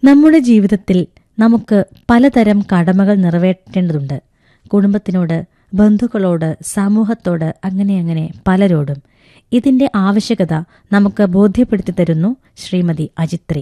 നമ്മുടെ ജീവിതത്തിൽ നമുക്ക് പലതരം കടമകൾ നിറവേറ്റേണ്ടതുണ്ട് കുടുംബത്തിനോട് ബന്ധുക്കളോട് സമൂഹത്തോട് അങ്ങനെ അങ്ങനെ പലരോടും ഇതിന്റെ ആവശ്യകത നമുക്ക് ബോധ്യപ്പെടുത്തി തരുന്നു ശ്രീമതി അജിത്രി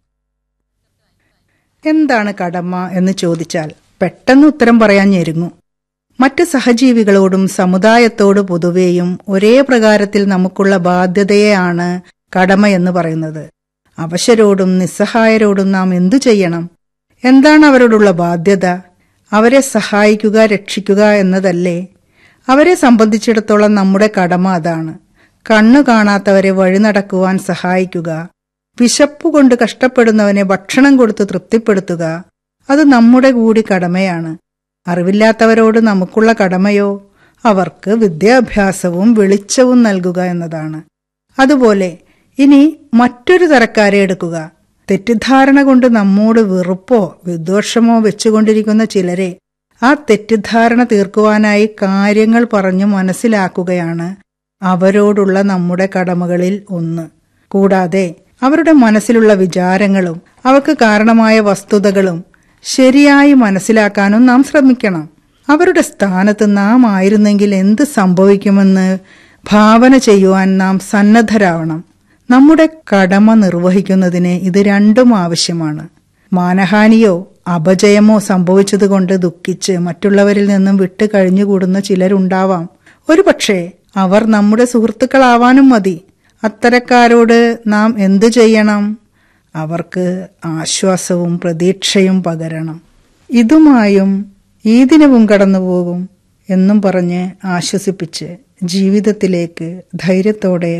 എന്താണ് കടമ എന്ന് ചോദിച്ചാൽ പെട്ടെന്ന് ഉത്തരം പറയാൻ ഞെരുങ്ങു മറ്റ് സഹജീവികളോടും സമുദായത്തോട് പൊതുവേയും ഒരേ പ്രകാരത്തിൽ നമുക്കുള്ള ബാധ്യതയെയാണ് കടമ എന്ന് പറയുന്നത് അവശരോടും നിസ്സഹായരോടും നാം എന്തു ചെയ്യണം എന്താണ് അവരോടുള്ള ബാധ്യത അവരെ സഹായിക്കുക രക്ഷിക്കുക എന്നതല്ലേ അവരെ സംബന്ധിച്ചിടത്തോളം നമ്മുടെ കടമ അതാണ് കണ്ണു കാണാത്തവരെ വഴി നടക്കുവാൻ സഹായിക്കുക വിശപ്പുകൊണ്ട് കഷ്ടപ്പെടുന്നവനെ ഭക്ഷണം കൊടുത്ത് തൃപ്തിപ്പെടുത്തുക അത് നമ്മുടെ കൂടി കടമയാണ് അറിവില്ലാത്തവരോട് നമുക്കുള്ള കടമയോ അവർക്ക് വിദ്യാഭ്യാസവും വെളിച്ചവും നൽകുക എന്നതാണ് അതുപോലെ ഇനി മറ്റൊരു തരക്കാരെ എടുക്കുക തെറ്റിദ്ധാരണ കൊണ്ട് നമ്മോട് വെറുപ്പോ വിദ്വേഷമോ വെച്ചുകൊണ്ടിരിക്കുന്ന ചിലരെ ആ തെറ്റിദ്ധാരണ തീർക്കുവാനായി കാര്യങ്ങൾ പറഞ്ഞു മനസ്സിലാക്കുകയാണ് അവരോടുള്ള നമ്മുടെ കടമകളിൽ ഒന്ന് കൂടാതെ അവരുടെ മനസ്സിലുള്ള വിചാരങ്ങളും അവർക്ക് കാരണമായ വസ്തുതകളും ശരിയായി മനസ്സിലാക്കാനും നാം ശ്രമിക്കണം അവരുടെ സ്ഥാനത്ത് നാം ആയിരുന്നെങ്കിൽ എന്ത് സംഭവിക്കുമെന്ന് ഭാവന ചെയ്യുവാൻ നാം സന്നദ്ധരാവണം നമ്മുടെ കടമ നിർവഹിക്കുന്നതിന് ഇത് രണ്ടും ആവശ്യമാണ് മാനഹാനിയോ അപജയമോ സംഭവിച്ചതുകൊണ്ട് ദുഃഖിച്ച് മറ്റുള്ളവരിൽ നിന്നും വിട്ട് കഴിഞ്ഞുകൂടുന്ന ചിലരുണ്ടാവാം ഒരുപക്ഷെ അവർ നമ്മുടെ സുഹൃത്തുക്കളാവാനും മതി അത്തരക്കാരോട് നാം എന്തു ചെയ്യണം അവർക്ക് ആശ്വാസവും പ്രതീക്ഷയും പകരണം ഇതുമായും ഈ ദിനവും കടന്നുപോകും എന്നും പറഞ്ഞ് ആശ്വസിപ്പിച്ച് ജീവിതത്തിലേക്ക് ധൈര്യത്തോടെ